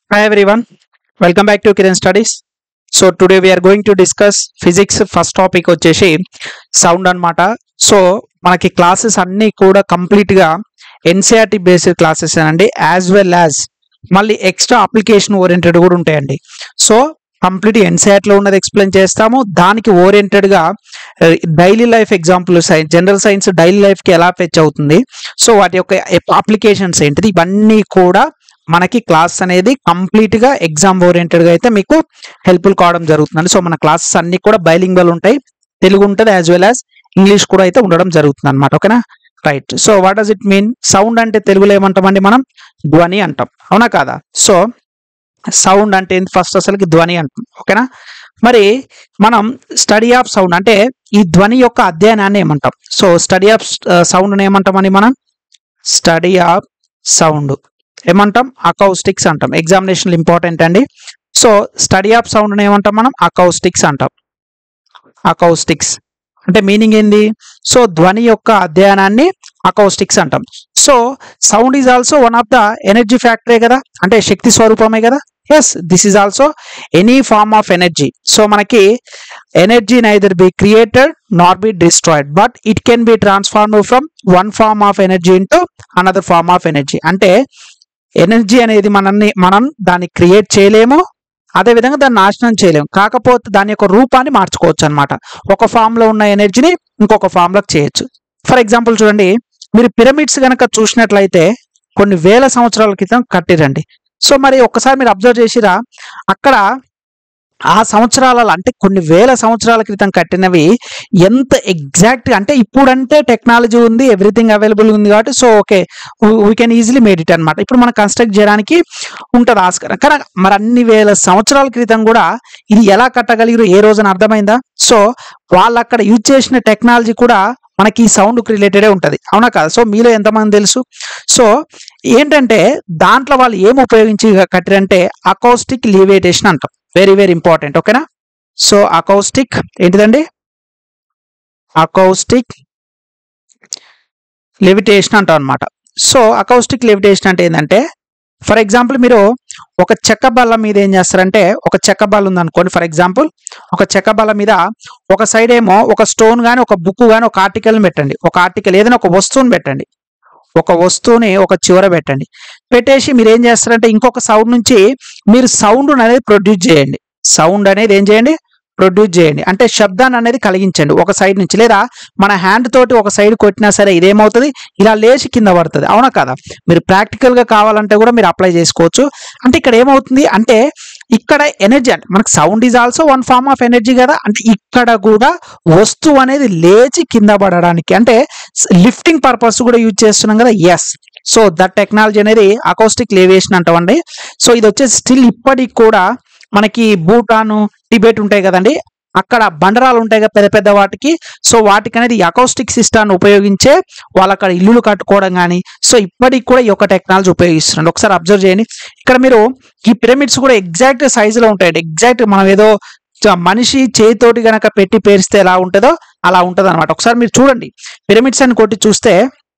Hi everyone, welcome back to Kiran Studies. So today we're going to discuss physics first topic వచ్చేసి sound అన్నమాట so మనకి classes అన్నీ కూడా కంప్లీట్గా NCERT based classes అండి as well as మళ్ళీ extra application oriented కూడా ఉంటాయండి సో కంప్లీట్ ఎన్సీఆర్టీలో ఉన్నది ఎక్స్ప్లెయిన్ చేస్తాము దానికి ఓరియంటెడ్గా daily life example science general science daily లైఫ్కి ఎలా ఫెచ్ అవుతుంది సో వాటి యొక్క అప్లికేషన్స్ ఏంటిది ఇవన్నీ కూడా మనకి క్లాస్ అనేది కంప్లీట్ గా ఎగ్జామ్ ఓరియంటెడ్ గా అయితే మీకు హెల్ప్ఫుల్ కావడం జరుగుతుందండి సో మన క్లాసెస్ అన్ని కూడా బైలింగ్వల్ ఉంటాయి తెలుగు ఉంటుంది యాజ్ వెల్ యాజ్ ఇంగ్లీష్ కూడా అయితే ఉండడం జరుగుతుంది అనమాట ఓకేనా right so what does it mean sound అంటే తెలుగులో ఏమంటామండి మనం ధ్వని అంటాం అవునా కాదా సో సౌండ్ అంటే ఏంటి ఫస్ట్ అసలుకి ధ్వని అంటాం ఓకేనా మరి మనం స్టడీ ఆఫ్ సౌండ్ అంటే ఈ ధ్వని యొక్క అధ్యయనాన్ని ఏమంటాం సో స్టడీ ఆఫ్ సౌండ్ ఏమంటామని మనం స్టడీ ఆఫ్ సౌండ్ ఏమంటాం అకౌస్టిక్స్ అంటాం ఎగ్జామినేషన్ ఇంపార్టెంట్ అండి సో స్టడీ ఆఫ్ సౌండ్ ఏమంటాం మనం అకౌస్టిక్స్ అంటాం అకౌస్టిక్స్ అంటే మీనింగ్ ఏంది సో ధ్వని యొక్క అధ్యయనాన్ని అకౌస్టిక్స్ అంటాం so sound is also one of the energy factory కదా అంటే శక్తి స్వరూపమే కదా yes this is also any form of energy so మనకి energy neither be created nor be destroyed but it can be transform from one form of energy into another form of energy అంటే energy అనేది మనల్ని మనం దాన్ని create చేయలేము అదే విధంగా దాన్ని నాశనం చేయలేము కాకపోతే దాని యొక్క రూపాన్ని మార్చుకోవచ్చు అనమాట ఒక ఫామ్ లో ఉన్న ఎనర్జీని ఇంకొక ఫామ్ లోకి చేయొచ్చు ఫర్ ఎగ్జాంపుల్ చూడండి మీరు పిరమిడ్స్ కనుక చూసినట్లయితే కొన్ని వేల సంవత్సరాల క్రితం కట్టిరండి సో మరి ఒక్కసారి మీరు అబ్జర్వ్ చేసిరా అక్కడ ఆ సంవత్సరాలలో అంటే కొన్ని వేల సంవత్సరాల క్రితం కట్టినవి ఎంత ఎగ్జాక్ట్ అంటే ఇప్పుడంటే టెక్నాలజీ ఉంది ఎవ్రీథింగ్ అవైలబుల్ ఉంది కాబట్టి so okay we can easily made it అనమాట ఇప్పుడు మనం కన్స్ట్రక్ట్ చేయడానికి ఉంటుంది ఆస్కారం కానీ మరి అన్ని వేల సంవత్సరాల క్రితం కూడా ఇది ఎలా కట్టగలిగారు ఏ రోజున అర్థమైందా సో వాళ్ళు అక్కడ యూజ్ చేసిన టెక్నాలజీ కూడా మనకి ఈ సౌండ్కి రిలేటెడే ఉంటుంది అవునా కదా సో మీలో ఎంతమంది తెలుసు సో ఏంటంటే దాంట్లో వాళ్ళు ఏం ఉపయోగించి కట్టారంటే అకౌస్టిక్ లివేటేషన్ అంటాం వెరీ వెరీ ఇంపార్టెంట్ ఓకేనా సో అకౌస్టిక్ ఏంటిదండి అకౌస్టిక్ లెవిటేషన్ అంటాం అనమాట సో అకౌస్టిక్ లెవిటేషన్ అంటే ఏంటంటే ఫర్ ఎగ్జాంపుల్ మీరు ఒక చెక్క బల్ల మీద ఏం చేస్తారంటే ఒక చెక్క బల్ల ఉంది అనుకోండి ఫర్ ఎగ్జాంపుల్ ఒక చెక్క బల్ల మీద ఒక సైడ్ ఏమో ఒక స్టోన్ కానీ ఒక బుక్ కానీ ఒక ఆర్టికల్ని పెట్టండి ఒక ఆర్టికల్ ఏదైనా ఒక వస్తువుని పెట్టండి ఒక వస్తువుని ఒక చివర పెట్టండి పెట్టేసి మీరు ఏం చేస్తారంటే ఇంకొక సౌండ్ నుంచి మీరు సౌండ్ అనేది ప్రొడ్యూస్ చేయండి సౌండ్ అనేది ఏం చేయండి ప్రొడ్యూస్ చేయండి అంటే శబ్దాన్ని అనేది కలిగించండి ఒక సైడ్ నుంచి లేదా మన హ్యాండ్ తోటి ఒక సైడ్ కొట్టినా సరే ఇదేమవుతుంది ఇలా లేచి కింద పడుతుంది అవునా కదా మీరు ప్రాక్టికల్ గా కావాలంటే కూడా మీరు అప్లై చేసుకోవచ్చు అంటే ఇక్కడ ఏమవుతుంది అంటే ఇక్కడ ఎనర్జీ అంటే మనకు sound is also one form of energy కదా అంటే ఇక్కడ కూడా వస్తువు అనేది లేచి కింద పడడానికి అంటే లిఫ్టింగ్ పర్పస్ కూడా యూజ్ చేస్తున్నాం కదా ఎస్ సో దట్ టెక్నాలజీ అనేది అకౌస్టిక్ లేవేషన్ అంటామండి సో ఇది వచ్చేసి స్టిల్ ఇప్పటికి కూడా మనకి భూటాను టిబెట్ ఉంటాయి కదండి అక్కడ బండరాలు ఉంటాయి కదా పెద్ద పెద్ద వాటికి సో వాటికి అనేది అకౌస్టిక్ సిస్టాన్ని ఉపయోగించే వాళ్ళు అక్కడ ఇల్లులు కట్టుకోవడం కానీ సో ఇప్పటికి కూడా ఈ యొక్క టెక్నాలజీ ఉపయోగిస్తున్నారు ఒకసారి అబ్జర్వ్ చేయండి ఇక్కడ మీరు ఈ పిరమిడ్స్ కూడా ఎగ్జాక్ట్ సైజులో ఉంటాయండి ఎగ్జాక్ట్ మనం ఏదో చ- మనిషి చేతితోటి గనక పెట్టి పేరిస్తే ఎలా ఉంటుందో అలా ఉంటుంది అనమాట ఒకసారి మీరు చూడండి పిరమిడ్స్ అని కొట్టి చూస్తే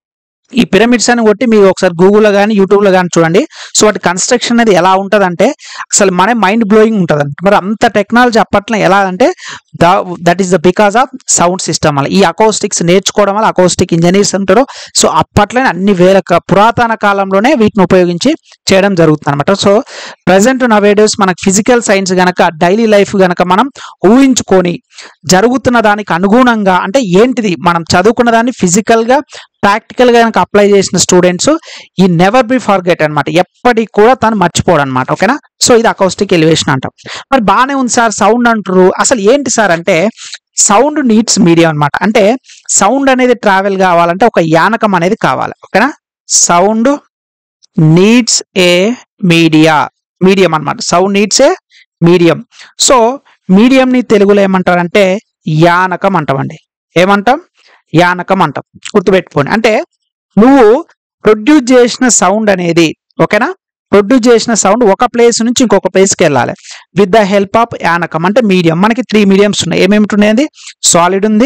ఈ పిరమిడ్స్ అని కొట్టి మీరు ఒకసారి గూగుల్లో కానీ యూట్యూబ్లో కానీ చూడండి సో వాటి కన్స్ట్రక్షన్ అనేది ఎలా ఉంటుంది అంటే అసలు మన మైండ్ బ్లోయింగ్ ఉంటుంది మరి అంత టెక్నాలజీ అప్పట్లో ఎలా అంటే the that is the because of sound system వల్ల ఈ అకౌస్టిక్స్ నేర్చుకోవడం వల్ల అకౌస్టిక్ ఇంజనీర్స్ ఉంటారు సో అప్పట్లోనే అన్ని వేల క- పురాతన కాలంలోనే వీటిని ఉపయోగించి చేయడం జరుగుతుంది అనమాట సో ప్రజెంట్ నవేడేస్ మనకు ఫిజికల్ సైన్స్ గనక డైలీ లైఫ్ గనక మనం ఊహించుకొని జరుగుతున్న దానికి అనుగుణంగా అంటే ఏంటిది మనం చదువుకున్న దాన్ని ఫిజికల్ గా ప్రాక్టికల్ గా కనుక అప్లై చేసిన స్టూడెంట్స్ ఈ నెవర్ బి ఫర్గెట్ అనమాట ఎప్పటికి కూడా తను మర్చిపోడు అనమాట ఓకేనా సో ఇది అకౌస్టిక్ ఎలివేషన్ అంటాం మరి బాగానే ఉంది సార్ సౌండ్ అంటారు అసలు ఏంటి సార్ అంటే సౌండ్ నీడ్స్ మీడియం అన్నమాట అంటే సౌండ్ అనేది ట్రావెల్ కావాలంటే ఒక యానకం అనేది కావాలి ఓకేనా sound needs a media medium అన్నమాట sound needs a medium so medium ని తెలుగులో ఏమంటారంటే యానకం అంటామండి ఏమంటాం యానకం అంటాం గుర్తుపెట్టుకోండి అంటే నువ్వు ప్రొడ్యూస్ చేసిన సౌండ్ అనేది ఓకేనా ప్రొడ్యూస్ చేసిన సౌండ్ ఒక ప్లేస్ నుంచి ఇంకొక ప్లేస్కి వెళ్ళాలి విత్ ద హెల్ప్ ఆఫ్ యానకం అంటే మీడియం మనకి త్రీ మీడియంస్ ఉన్నాయి ఏమేమిటి ఉన్నాయి సాలిడ్ ఉంది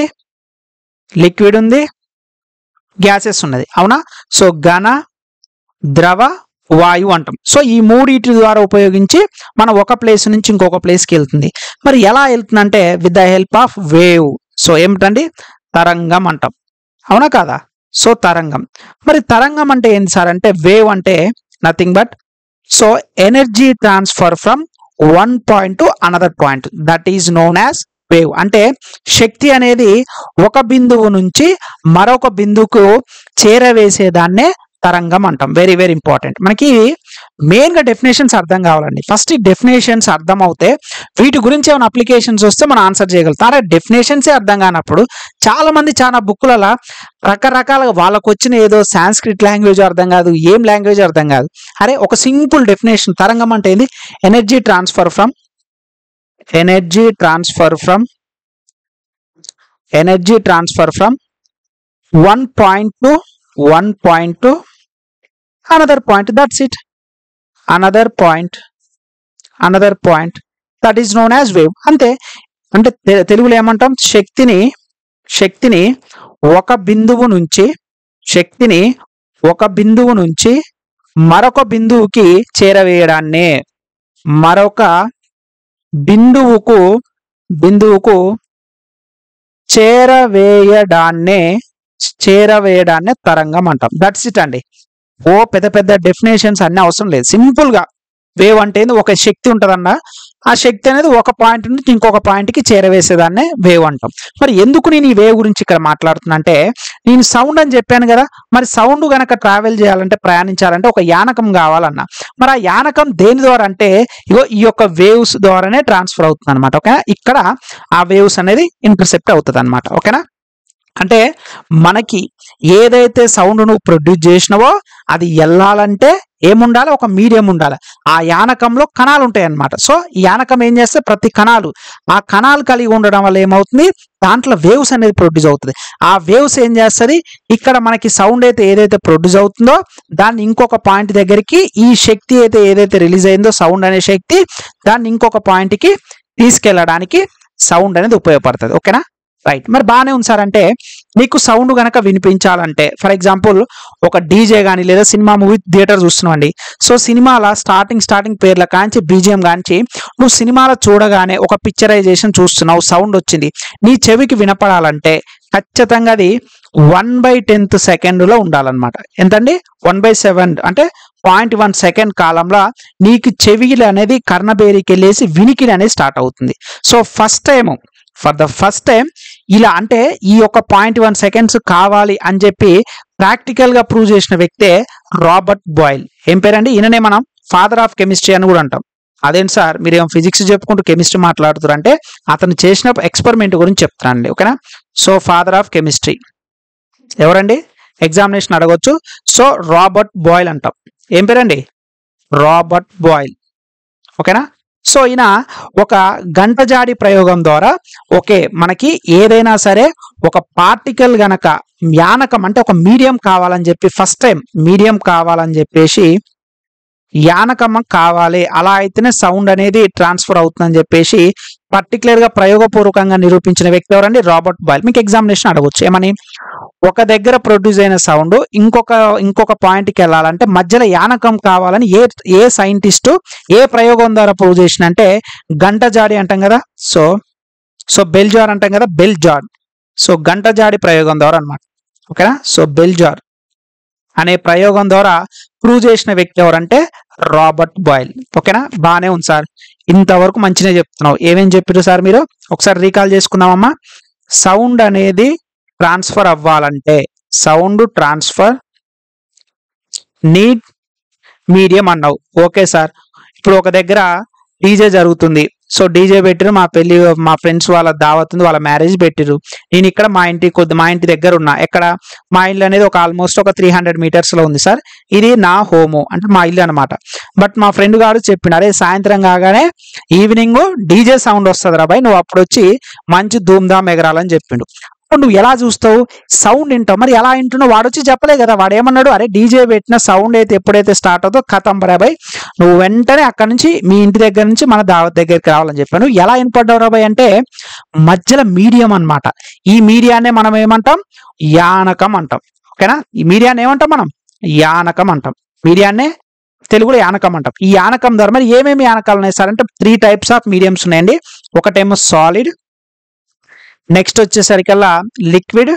లిక్విడ్ ఉంది గ్యాసెస్ ఉన్నది అవునా సో ఘన ద్రవ వాయువు అంటాం సో ఈ మూడిటి ద్వారా ఉపయోగించి మనం ఒక ప్లేస్ నుంచి ఇంకొక ప్లేస్కి వెళ్తుంది మరి ఎలా వెళ్తుందంటే with the help of wave so ఏమిటండి తరంగం అంటాం అవునా కాదా సో తరంగం మరి తరంగం అంటే ఏంటి సార్ అంటే వేవ్ అంటే nothing but so energy transfer from one point to another point that is known as wave అంటే శక్తి అనేది ఒక బిందువు నుంచి మరొక బిందువుకు చేరవేసేదాన్నే తరంగం అంటాం వెరీ వెరీ ఇంపార్టెంట్ మనకి మెయిన్ గా డెఫినేషన్స్ అర్థం కావాలండి ఫస్ట్ ఈ డెఫినేషన్స్ అర్థం అవుతే వీటి గురించి ఏమైనా అప్లికేషన్స్ వస్తే మనం ఆన్సర్ చేయగలుగుతాం అరే డెఫినేషన్సే అర్థం కానప్పుడు చాలా మంది చాలా బుక్కులలో రకరకాలుగా వాళ్ళకు వచ్చిన ఏదో సాంస్క్రిట్ లాంగ్వేజ్ అర్థం కాదు ఏం లాంగ్వేజ్ అర్థం కాదు అరే ఒక సింపుల్ డెఫినేషన్ తరంగం అంటే ఏంది energy transfer from energy transfer from energy transfer from one point to one point to another point that's it another point another point that is known as wave అంతే అంటే తె- తెలుగులో ఏమంటాం శక్తిని శక్తిని ఒక బిందువు నుంచి శక్తిని ఒక బిందువు నుంచి మరొక బిందువుకి చేరవేయడాన్నే మరొక బిందువుకు బిందువుకు చేరవేయడాన్నే చేరవేయడాన్నే తరంగం అంటాం దట్స్ ఇట్ అండి ఓ పెద్ద పెద్ద డెఫినేషన్స్ అన్ని అవసరం లేదు సింపుల్ గా వేవ్ అంటే ఏంది? ఒక శక్తి ఉంటదన్న ఆ శక్తి అనేది ఒక పాయింట్ నుంచి ఇంకొక పాయింట్ కి చేరవేసేదాన్నే వేవ్ అంటాం మరి ఎందుకు నేను ఈ వేవ్ గురించి ఇక్కడ మాట్లాడుతున్నా అంటే నేను సౌండ్ అని చెప్పాను కదా మరి సౌండ్ గనక ట్రావెల్ చేయాలంటే ప్రయాణించాలంటే ఒక యానకం కావాలన్న మరి ఆ యానకం దేని ద్వారా అంటే ఇగో ఈ యొక్క వేవ్స్ ద్వారానే ట్రాన్స్ఫర్ అవుతుంది అనమాట ఓకేనా ఇక్కడ ఆ వేవ్స్ అనేది ఇంటర్సెప్ట్ అవుతుంది అనమాట ఓకేనా అంటే మనకి ఏదైతే సౌండ్ నువ్వు ప్రొడ్యూస్ చేసినావో అది వెళ్ళాలంటే ఏముండాలి ఒక మీడియం ఉండాలి ఆ యానకంలో కణాలు ఉంటాయి అన్నమాట సో ఈ యానకం ఏం చేస్తే ప్రతి కణాలు ఆ కణాలు కలిగి ఉండడం వల్ల ఏమవుతుంది దాంట్లో వేవ్స్ అనేది ప్రొడ్యూస్ అవుతుంది ఆ వేవ్స్ ఏం చేస్తుంది ఇక్కడ మనకి సౌండ్ అయితే ఏదైతే ప్రొడ్యూస్ అవుతుందో దాన్ని ఇంకొక పాయింట్ దగ్గరికి ఈ శక్తి అయితే ఏదైతే రిలీజ్ అయిందో సౌండ్ అనే శక్తి దాన్ని ఇంకొక పాయింట్కి తీసుకెళ్ళడానికి సౌండ్ అనేది ఉపయోగపడుతుంది ఓకేనా రైట్ మరి బాగానే ఉంది సార్ అంటే నీకు సౌండ్ గనక వినిపించాలంటే ఫర్ ఎగ్జాంపుల్ ఒక డీజే కానీ లేదా సినిమా మూవీ థియేటర్ చూస్తున్నావండి సో సినిమాల స్టార్టింగ్ స్టార్టింగ్ పేర్ల కాంచి బీజిఎం కాంచి నువ్వు సినిమాలో చూడగానే ఒక పిక్చరైజేషన్ చూస్తున్నావు సౌండ్ వచ్చింది నీ చెవికి వినపడాలంటే ఖచ్చితంగా అది వన్ బై టెన్త్ సెకండ్లో ఉండాలన్నమాట ఎంతండి వన్ బై సెవెన్ అంటే పాయింట్ వన్ సెకండ్ కాలంలో నీకు చెవిలు అనేది కర్ణబేరికి వెళ్ళేసి వినికిడి అనేది స్టార్ట్ అవుతుంది so first time for the first time ఇలా అంటే ఈ యొక్క పాయింట్ వన్ సెకండ్స్ కావాలి అని చెప్పి ప్రాక్టికల్ గా ప్రూవ్ చేసిన వ్యక్తే రాబర్ట్ బాయిల్ ఏం పేరండి ఈయననే మనం ఫాదర్ ఆఫ్ కెమిస్ట్రీ అని కూడా అంటాం అదేంటి సార్ మీరు ఏం ఫిజిక్స్ చెప్పుకుంటూ కెమిస్ట్రీ మాట్లాడుతారు అంటే అతను చేసిన ఎక్స్పెరిమెంట్ గురించి చెప్తానండి ఓకేనా సో ఫాదర్ ఆఫ్ కెమిస్ట్రీ ఎవరండి ఎగ్జామినేషన్ అడగొచ్చు సో రాబర్ట్ బాయిల్ అంటాం ఏం పేరండి రాబర్ట్ బాయిల్ ఓకేనా సో ఈయన ఒక గంట జాడి ప్రయోగం ద్వారా ఓకే మనకి ఏదైనా సరే ఒక పార్టికల్ గనక యానకం అంటే ఒక మీడియం కావాలని చెప్పి ఫస్ట్ టైం మీడియం కావాలని చెప్పేసి యానకం కావాలి అలా అయితేనే సౌండ్ అనేది ట్రాన్స్ఫర్ అవుతుందని చెప్పేసి పర్టికులర్ గా ప్రయోగపూర్వకంగా నిరూపించిన వ్యక్తి ఎవరండి రాబర్ట్ బాయిల్ మీకు ఎగ్జామినేషన్ అడగొచ్చు ఏమని ఒక దగ్గర ప్రొడ్యూస్ అయిన సౌండ్ ఇంకొక ఇంకొక పాయింట్ కి వెళ్ళాలంటే మధ్యలో యానకం కావాలని ఏ ఏ సైంటిస్ట్ ఏ ప్రయోగం ద్వారా ప్రూవ్ చేసినంటే గంట జాడి అంటాం కదా సో సో బెల్ జార్ అంటాం కదా బెల్ జార్ సో గంట జాడి ప్రయోగం ద్వారా అన్నమాట ఓకేనా సో బెల్ జార్ అనే ప్రయోగం ద్వారా ప్రూవ్ చేసిన వ్యక్తి ఎవరంటే రాబర్ట్ బాయిల్ ఓకేనా బాగానే ఉంది సార్ ఇంతవరకు మంచిగా చెప్తున్నావు ఏమేం చెప్పారు సార్ మీరు ఒకసారి రీకాల్ చేసుకుందామమ్మా సౌండ్ అనేది ట్రాన్స్ఫర్ అవ్వాలంటే సౌండ్ ట్రాన్స్ఫర్ నీడ్ మీడియం అన్నావు ఓకే సార్ ఇప్పుడు ఒక దగ్గర డీజే జరుగుతుంది సో డీజే పెట్టిరు మా పెళ్లి మా ఫ్రెండ్స్ వాళ్ళ దావత్ ఉంది వాళ్ళ మ్యారేజ్ పెట్టిరు నేను ఇక్కడ మా ఇంటి కొద్ది మా ఇంటి దగ్గర ఉన్నా ఎక్కడ మా ఇల్లు అనేది ఒక ఆల్మోస్ట్ ఒక త్రీ హండ్రెడ్ మీటర్స్ లో ఉంది సార్ ఇది నా హోము అంటే మా ఇల్లు అనమాట బట్ మా ఫ్రెండ్ గారు చెప్పిండు అరే సాయంత్రం కాగానే ఈవినింగ్ డీజే సౌండ్ వస్తుంది రా బాయ్ నువ్వు అప్పుడు వచ్చి మంచి ధూమ్ధామ్ ఎగరాలని చెప్పిండు అప్పుడు నువ్వు ఎలా చూస్తావు సౌండ్ వింటావు మరి ఎలా వింటున్నావు వాడు వచ్చి చెప్పలే కదా వాడు ఏమన్నాడు అరే డీజే పెట్టిన సౌండ్ అయితే ఎప్పుడైతే స్టార్ట్ అవుతుందో కథం రాబాయ్ నువ్వు వెంటనే అక్కడ నుంచి మీ ఇంటి దగ్గర నుంచి మన దావత్ దగ్గరికి రావాలని చెప్పాను ఎలా వినపడ్డావు రాబాయ్ అంటే మధ్యలో మీడియం అన్నమాట ఈ మీడియానే మనం ఏమంటాం యానకం అంటాం ఓకేనా ఈ మీడియాన్ని ఏమంటాం మనం యానకం అంటాం మీడియాన్నే తెలుగులో యానకం అంటాం ఈ యానకం ద్వారా మరి ఏమేమి యానకాలు ఉన్నాయి సార్ అంటే త్రీ టైప్స్ ఆఫ్ మీడియంస్ ఉన్నాయండి ఒకటేమో సాలిడ్ నెక్స్ట్ వచ్చేసరికల్లా లిక్విడ్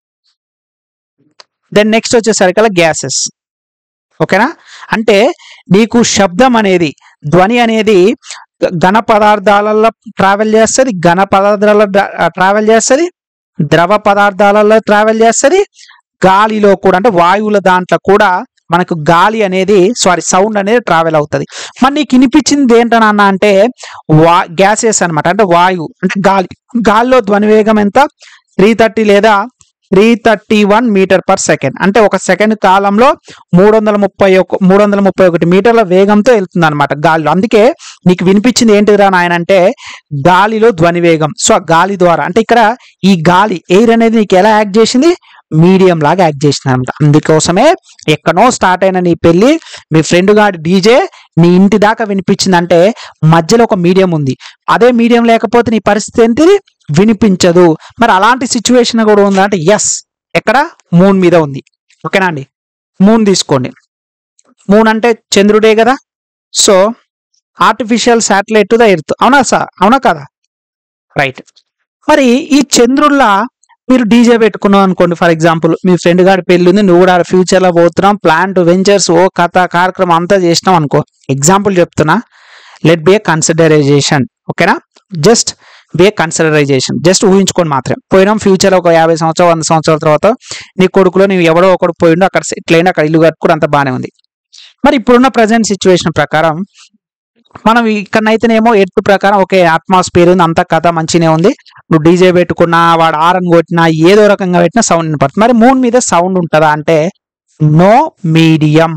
దెన్ నెక్స్ట్ వచ్చేసరికల్లా గ్యాసెస్ ఓకేనా అంటే నీకు శబ్దం అనేది ధ్వని అనేది గ- ఘన పదార్థాలలో ట్రావెల్ చేస్తుంది ఘన పదార్థాలలో ట్రావెల్ చేస్తుంది ద్రవ పదార్థాలలో ట్రావెల్ చేస్తుంది గాలిలో కూడా అంటే వాయువుల దాంట్లో కూడా మనకు గాలి అనేది సారీ సౌండ్ అనేది ట్రావెల్ అవుతుంది మరి నీకు వినిపించింది ఏంటనన్నా అంటే వా గ్యాసెస్ అన్నమాట అంటే వాయువు అంటే గాలి గాలిలో ధ్వని వేగం ఎంత త్రీ థర్టీ లేదా three thirty one metre per second అంటే ఒక సెకండ్ కాలంలో మూడు వందల ముప్పై ఒక మూడు వందల ముప్పై ఒకటి మీటర్ల వేగంతో వెళ్తుంది అనమాట గాలిలో అందుకే నీకు వినిపించింది ఏంటిదిరా నాయన అంటే గాలిలో ధ్వని వేగం సో ఆ గాలి ద్వారా అంటే ఇక్కడ ఈ గాలి ఎయిర్ అనేది నీకు ఎలా యాక్ట్ చేసింది మీడియం లాగా యాక్ట్ చేసింది అనమాట అందుకోసమే ఎక్కడో స్టార్ట్ అయిన నీ పెళ్లి మీ ఫ్రెండ్ గాడి డీజే నీ ఇంటి దాకా వినిపించిందంటే మధ్యలో ఒక మీడియం ఉంది అదే మీడియం లేకపోతే నీ పరిస్థితి ఏంటిది వినిపించదు మరి అలాంటి సిచ్యువేషన్ కూడా ఉందా అంటే ఎస్ ఎక్కడ మూన్ మీద ఉంది ఓకేనా అండి మూన్ తీసుకోండి మూన్ అంటే చంద్రుడే కదా so artificial satellite to the earth అవునా సార్ అవునా కదా రైట్ మరి ఈ చంద్రుల్లా మీరు డీజే పెట్టుకున్నావు అనుకోండి ఫర్ ఎగ్జాంపుల్ మీ ఫ్రెండ్ గారి పెళ్లి ఉంది నువ్వు కూడా ఫ్యూచర్ లో పోతున్నాం ప్లాన్ టు వెంచర్స్ ఓ కథ కార్యక్రమం అంతా చేసినాం అనుకో ఎగ్జాంపుల్ చెప్తున్నా లెట్ బి ఏ కన్సిడరైజేషన్ ఓకేనా just be a consideration just ఊహించుకొని మాత్రం పోయినాం ఫ్యూచర్ ఒక యాభై సంవత్సరాలు వంద సంవత్సరాల తర్వాత నీ కొడుకులో నీవు ఎవడో ఒకడు పోయిండు అక్కడ సెటిల్ అయిన అక్కడ ఇల్లు కట్టుకుని అంత బాగానే ఉంది మరి ఇప్పుడున్న ప్రజెంట్ సిచ్యువేషన్ ప్రకారం మనం ఇక్కడనైతేనేమో ఎత్తు ప్రకారం ఒకే అట్మాస్ఫియర్ ఉంది అంత కథ మంచినే ఉంది నువ్వు డీజే పెట్టుకున్నా వాడు ఆరన్ కొట్టినా ఏదో రకంగా పెట్టినా సౌండ్ వినపడుతుంది మరి మూన్ మీద సౌండ్ ఉంటుందా అంటే నో మీడియం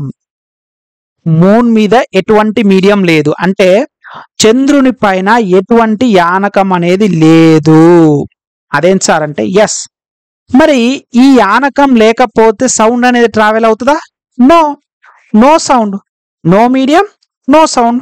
మూన్ మీద ఎటువంటి మీడియం లేదు అంటే చంద్రుని పైన ఎటువంటి యానకం అనేది లేదు అదేం సార్ అంటే ఎస్ మరి ఈ యానకం లేకపోతే సౌండ్ అనేది ట్రావెల్ అవుతుందా no no sound no medium no sound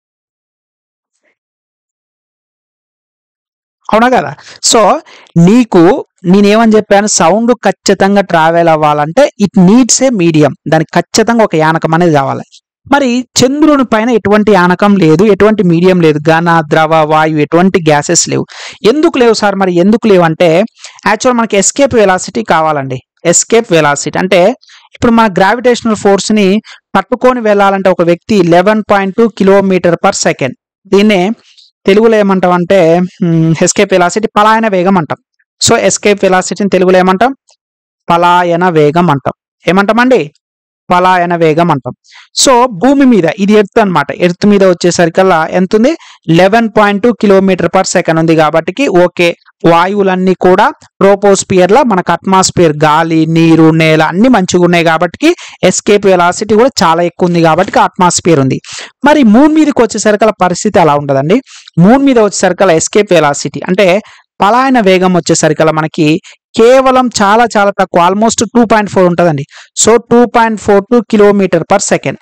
అవునా కదా సో నీకు నేనేమని చెప్పాను సౌండ్ ఖచ్చితంగా ట్రావెల్ అవ్వాలంటే ఇట్ నీడ్స్ ఏ మీడియం దానికి ఖచ్చితంగా ఒక యానకం అనేది కావాలి మరి చంద్రుని పైన ఎటువంటి యానకం లేదు ఎటువంటి మీడియం లేదు ఘన ద్రవ వాయు ఎటువంటి గ్యాసెస్ లేవు ఎందుకు లేవు సార్ మరి ఎందుకు లేవు అంటే యాక్చువల్ మనకి ఎస్కేప్ వెలాసిటీ కావాలండి ఎస్కేప్ వెలాసిటీ అంటే ఇప్పుడు మన గ్రావిటేషనల్ ఫోర్స్ ని పట్టుకొని వెళ్ళాలంటే ఒక వ్యక్తి eleven point two kilometre per second దీన్నే తెలుగులో ఏమంటాం అంటే ఎస్కేప్ వెలాసిటీ పలాయన వేగం అంటాం సో ఎస్కేప్ వెలాసిటీని తెలుగులో ఏమంటాం పలాయన వేగం అంటాం ఏమంటామండి పలాయన వేగం అంటాం సో భూమి మీద ఇది ఎర్త్ అన్నమాట ఎర్త్ మీద వచ్చేసరికల్లా ఎంత ఉంది eleven point two kilometre per second ఉంది కాబట్టి ఓకే వాయువులన్నీ కూడా ట్రోపోస్పియర్ లో మనకు అట్మాస్ఫియర్ గాలి నీరు నేల అన్ని మంచిగా ఉన్నాయి కాబట్టి ఎస్కేప్ వెలాసిటీ కూడా చాలా ఎక్కువ ఉంది కాబట్టి అట్మాస్ఫియర్ ఉంది మరి మూన్ మీదకి వచ్చేసరికల పరిస్థితి అలా ఉండదండి మూన్ మీద వచ్చేసరికల ఎస్కేప్ వెలాసిటీ అంటే పలాయన వేగం వచ్చేసరికల మనకి కేవలం చాలా చాలా తక్కువ ఆల్మోస్ట్ టూ పాయింట్ ఫోర్ ఉంటుందండి so two point four two kilometre per second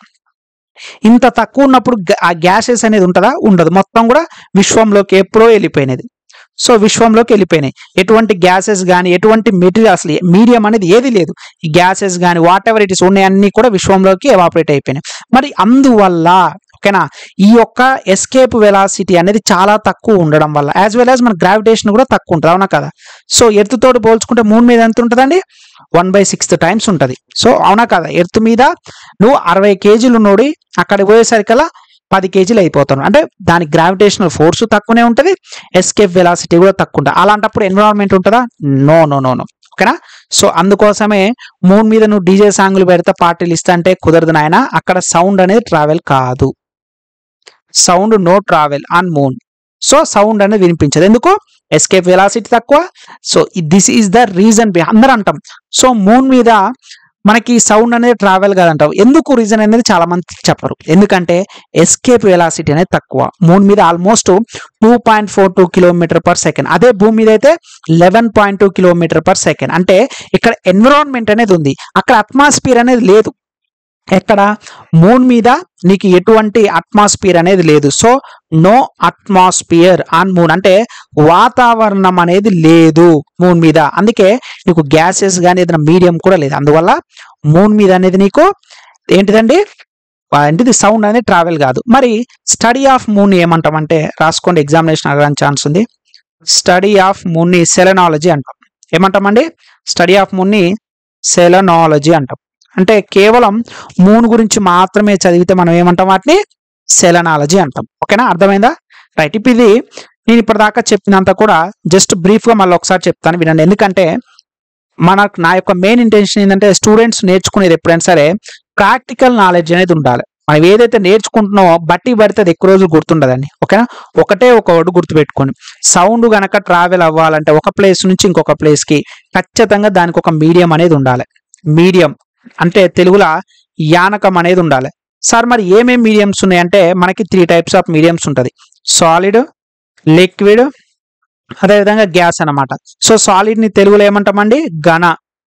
ఇంత తక్కువ ఉన్నప్పుడు గ- ఆ గ్యాసెస్ అనేది ఉంటుందా ఉండదు మొత్తం కూడా విశ్వంలోకి ఎప్పుడో వెళ్ళిపోయినది సో విశ్వంలోకి వెళ్ళిపోయినాయి ఎటువంటి గ్యాసెస్ కానీ ఎటువంటి మెటీరియల్ అసలు మీడియం అనేది ఏది లేదు ఈ గ్యాసెస్ కానీ వాట్ ఎవర్ ఇట్ ఇస్ ఉన్నాయన్నీ కూడా విశ్వంలోకి ఎవాపరేట్ అయిపోయినాయి మరి అందువల్ల ఓకేనా ఈ యొక్క ఎస్కేప్ వెలాసిటీ అనేది చాలా తక్కువ ఉండడం వల్ల యాజ్ వెల్ యాజ్ మన గ్రావిటేషన్ కూడా తక్కువ ఉంటుంది అవునా కదా సో ఎర్త్ తోటి పోల్చుకుంటే మూన్ మీద ఎంత ఉంటుందండి వన్ బై సిక్స్త్ టైమ్స్ ఉంటుంది సో అవునా కదా ఎర్త్ మీద నువ్వు అరవై కేజీలు నోడి అక్కడికి పోయేసరికల్లా పది కేజీలు అయిపోతాను అంటే దాని గ్రావిటేషనల్ ఫోర్స్ తక్కువనే ఉంటుంది ఎస్కేప్ వెలాసిటీ కూడా తక్కువ ఉంటుంది అలాంటప్పుడు ఎన్విరాన్మెంట్ ఉంటుందా నో నో నో నో ఓకేనా సో అందుకోసమే మూన్ మీద నువ్వు డీజే సాంగ్లు పెడితే పార్టీలు ఇస్తా అంటే కుదరదు నాయన అక్కడ సౌండ్ అనేది ట్రావెల్ కాదు sound no travel on moon so sound అనేది వినిపించదు ఎందుకు ఎస్కేప్ వెలాసిటీ తక్కువ so this is the reason అందరూ అంటాం సో మూన్ మీద మనకి సౌండ్ అనేది ట్రావెల్ కాదంటావు ఎందుకు రీజన్ అనేది చాలా మంది చెప్పరు ఎందుకంటే ఎస్కేప్ వెలాసిటీ అనేది తక్కువ మూన్ మీద almost two point four two kilometre per second అదే భూమి మీద అయితే eleven point two kilometre per second అంటే ఇక్కడ ఎన్విరాన్మెంట్ అనేది ఉంది అక్కడ అట్మాస్ఫియర్ అనేది లేదు ఎక్కడ మూన్ మీద నీకు ఎటువంటి అట్మాస్ఫియర్ అనేది లేదు so no atmosphere on moon అంటే వాతావరణం అనేది లేదు మూన్ మీద అందుకే నీకు గ్యాసెస్ కానీ ఏదైనా మీడియం కూడా లేదు అందువల్ల మూన్ మీద అనేది నీకు ఏంటిదండి ఏంటిది సౌండ్ అనేది ట్రావెల్ కాదు మరి స్టడీ ఆఫ్ మూన్ ఏమంటామంటే రాసుకోండి ఎగ్జామినేషన్ అడగడానికి ఛాన్స్ ఉంది స్టడీ ఆఫ్ మూన్ ని సెలనాలజీ అంటాం ఏమంటామండి స్టడీ ఆఫ్ మూన్ ని సెలనాలజీ అంటాం అంటే కేవలం మూన్ గురించి మాత్రమే చదివితే మనం ఏమంటాం వాటిని సెలనాలజీ అంటాం ఓకేనా అర్థమైందా రైట్ ఇప్పుడు ఇది నేను ఇప్పటిదాకా చెప్పినంత కూడా జస్ట్ బ్రీఫ్ గా మళ్ళీ ఒకసారి చెప్తాను వినండి ఎందుకంటే మనకు నా యొక్క మెయిన్ ఇంటెన్షన్ ఏంటంటే స్టూడెంట్స్ నేర్చుకునేది ఎప్పుడైనా సరే ప్రాక్టికల్ నాలెడ్జ్ అనేది ఉండాలి మనం ఏదైతే నేర్చుకుంటున్నామో బట్టి పడితే అది ఎక్కువ రోజులు గుర్తుండదండి ఓకేనా ఒకటే ఒక వర్డ్ గుర్తుపెట్టుకోండి సౌండ్ గనక ట్రావెల్ అవ్వాలంటే ఒక ప్లేస్ నుంచి ఇంకొక ప్లేస్ కి ఖచ్చితంగా దానికి ఒక మీడియం అనేది ఉండాలి మీడియం అంటే తెలుగులో యానకం అనేది ఉండాలి సార్ మరి ఏమేమి మీడియంస్ ఉన్నాయంటే మనకి త్రీ టైప్స్ ఆఫ్ మీడియంస్ ఉంటుంది సాలిడ్ లిక్విడ్ అదేవిధంగా గ్యాస్ అన్నమాట సో సాలిడ్ ని తెలుగులో ఏమంటామండి ఘన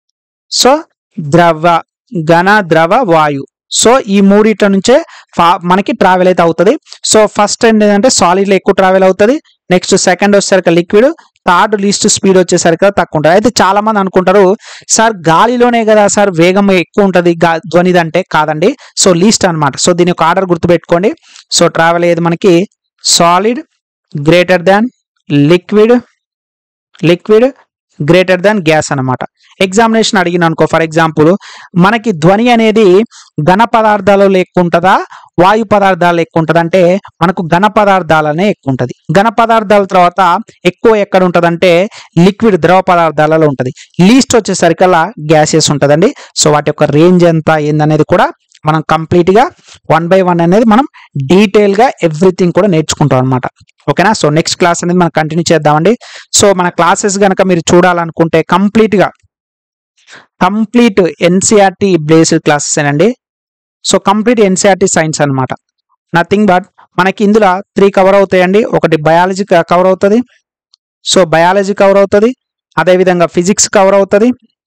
సో ద్రవ ఘన ద్రవ వాయు సో ఈ మూడిట్ల నుంచే ఫా- మనకి ట్రావెల్ అయితే అవుతుంది సో ఫస్ట్ ఏంటంటే సాలిడ్ లో ఎక్కువ ట్రావెల్ అవుతుంది నెక్స్ట్ సెకండ్ వచ్చేసరికి లిక్విడ్ థర్డ్ లీస్ట్ స్పీడ్ వచ్చేసరికి తక్కువ ఉంటుంది అయితే చాలా మంది అనుకుంటారు సార్ గాలిలోనే కదా సార్ వేగం ఎక్కువ ఉంటుంది గా- ధ్వనిది అంటే కాదండి సో లీస్ట్ అన్నమాట సో దీని యొక్క ఆర్డర్ గుర్తుపెట్టుకోండి సో ట్రావెల్ అయ్యేది మనకి solid greater than liquid liquid greater than gas అన్నమాట ఎగ్జామినేషన్ అడిగిన అనుకో ఫర్ ఎగ్జాంపుల్ మనకి ధ్వని అనేది ఘన పదార్థాలు ఎక్కువ ఉంటుందా వాయు పదార్థాలు ఎక్కువ ఉంటుంది అంటే మనకు ఘన పదార్థాలనే ఎక్కువ ఉంటుంది ఘన పదార్థాల తర్వాత ఎక్కువ ఎక్కడ ఉంటుందంటే లిక్విడ్ ద్రవ పదార్థాలలో ఉంటుంది లీస్ట్ వచ్చేసరికల్లా గ్యాసెస్ ఉంటుందండి సో వాటి యొక్క రేంజ్ ఎంత ఏందనేది కూడా మనం కంప్లీట్ గా వన్ బై వన్ అనేది మనం డీటెయిల్ గా ఎవ్రీథింగ్ కూడా నేర్చుకుంటాం అనమాట ఓకేనా సో నెక్స్ట్ క్లాస్ అనేది మనం కంటిన్యూ చేద్దామండి సో మన క్లాసెస్ గనక మీరు చూడాలనుకుంటే కంప్లీట్ గా కంప్లీట్ ఎన్సిఆర్టీ బేస్డ్ క్లాసెస్ అండి సో కంప్లీట్ ఎన్సిఆర్టీ సైన్స్ అన్నమాట నథింగ్ బట్ మనకి ఇందులో త్రీ కవర్ అవుతాయండి ఒకటి బయాలజీ కవర్ అవుతుంది సో బయాలజీ కవర్ అవుతుంది అదేవిధంగా ఫిజిక్స్ కవర్ అవుతుంది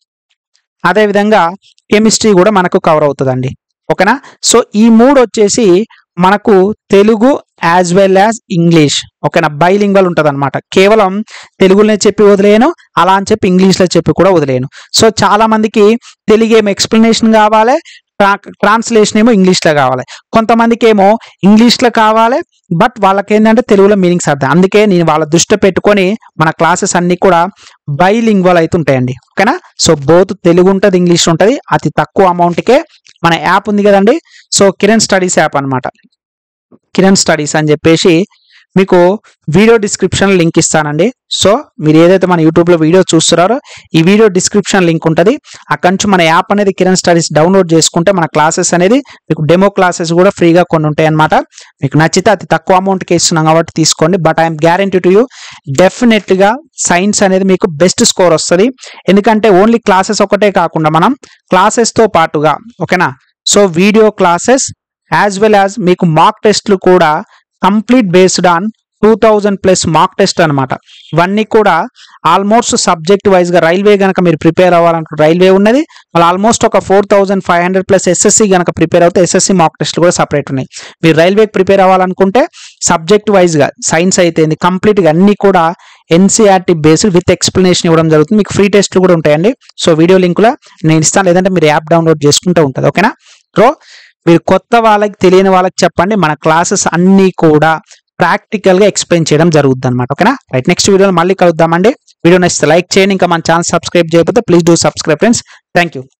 అదేవిధంగా కెమిస్ట్రీ కూడా మనకు కవర్ అవుతుందండి ఓకేనా సో ఈ మూడు వచ్చేసి మనకు Telugu as well as English ఓకేనా బైలింగ్వల్ ఉంటుంది అనమాట కేవలం తెలుగులోనే చెప్పి వదిలేను అలా అని చెప్పి ఇంగ్లీష్లో చెప్పి కూడా వదిలేను సో చాలా మందికి తెలుగు ఏమో ఎక్స్ప్లెనేషన్ కావాలి ట్రాన్స్లేషన్ ఏమో ఇంగ్లీష్లో కావాలి కొంతమందికి ఏమో ఇంగ్లీష్లో కావాలి బట్ వాళ్ళకి ఏంటంటే తెలుగులో మీనింగ్స్ అర్థం అందుకే నేను వాళ్ళ దృష్టి పెట్టుకొని మన క్లాసెస్ అన్ని కూడా బైలింగ్వల్ అయితే ఉంటాయండి ఓకేనా సో బోత్ తెలుగు ఉంటుంది ఇంగ్లీష్ ఉంటుంది అతి తక్కువ అమౌంట్కే మన యాప్ ఉంది కదండి సో కిరణ్ స్టడీస్ యాప్ అన్నమాట కిరణ్ స్టడీస్ అని చెప్పేసి మీకు వీడియో డిస్క్రిప్షన్ లింక్ ఇస్తానండి సో మీరు ఏదైతే మన యూట్యూబ్లో వీడియో చూస్తున్నారో ఈ వీడియో డిస్క్రిప్షన్ లింక్ ఉంటుంది అక్కడి నుంచి మన యాప్ అనేది కిరణ్ స్టడీస్ డౌన్లోడ్ చేసుకుంటే మన క్లాసెస్ అనేది మీకు డెమో క్లాసెస్ కూడా ఫ్రీగా కొన్ని ఉంటాయి అనమాట మీకు నచ్చితే అతి తక్కువ అమౌంట్కి ఇస్తున్నాం కాబట్టి తీసుకోండి but I'm guarantee to you డెఫినెట్గా సైన్స్ అనేది మీకు బెస్ట్ స్కోర్ వస్తుంది ఎందుకంటే ఓన్లీ క్లాసెస్ ఒకటే కాకుండా మనం క్లాసెస్తో పాటుగా ఓకేనా so video classes as well as మీకు మాక్ టెస్ట్లు కూడా complete based on two thousand plus mock test అనమాట ఇవన్నీ కూడా ఆల్మోస్ట్ సబ్జెక్ట్ వైజ్ గా రైల్వే గనక మీరు ప్రిపేర్ అవ్వాలనుకుంటే రైల్వే ఉన్నది మళ్ళీ ఆల్మోస్ట్ ఒక four thousand five hundred plus SSC గనక ప్రిపేర్ అవుతే ఎస్ఎస్సి మాక్ టెస్ట్లు కూడా సపరేట్ ఉన్నాయి మీరు రైల్వేకి ప్రిపేర్ అవ్వాలనుకుంటే సబ్జెక్ట్ వైజ్ గా సైన్స్ అయితే కంప్లీట్ గా అన్ని కూడా ఎన్సీఆర్టీ బేస్డ్ విత్ ఎక్స్ప్లెనేషన్ ఇవ్వడం జరుగుతుంది మీకు ఫ్రీ టెస్ట్లు కూడా ఉంటాయండి సో వీడియో లింకులో నేను ఇస్తాను లేదంటే మీరు యాప్ డౌన్లోడ్ చేసుకుంటూ ఉంటుంది ఓకేనా సో మీరు కొత్త వాళ్ళకి తెలియని వాళ్ళకి చెప్పండి మన క్లాసెస్ అన్నీ కూడా ప్రాక్టికల్ గా ఎక్స్ప్లెయిన్ చేయడం జరుగుతుంది అనమాట ఓకేనా రైట్ నెక్స్ట్ వీడియోలో మళ్ళీ కలుద్దామండి వీడియో నచ్చితే లైక్ చేయండి ఇంకా మన ఛానల్ సబ్స్క్రైబ్ చేయకపోతే please do subscribe friends thank you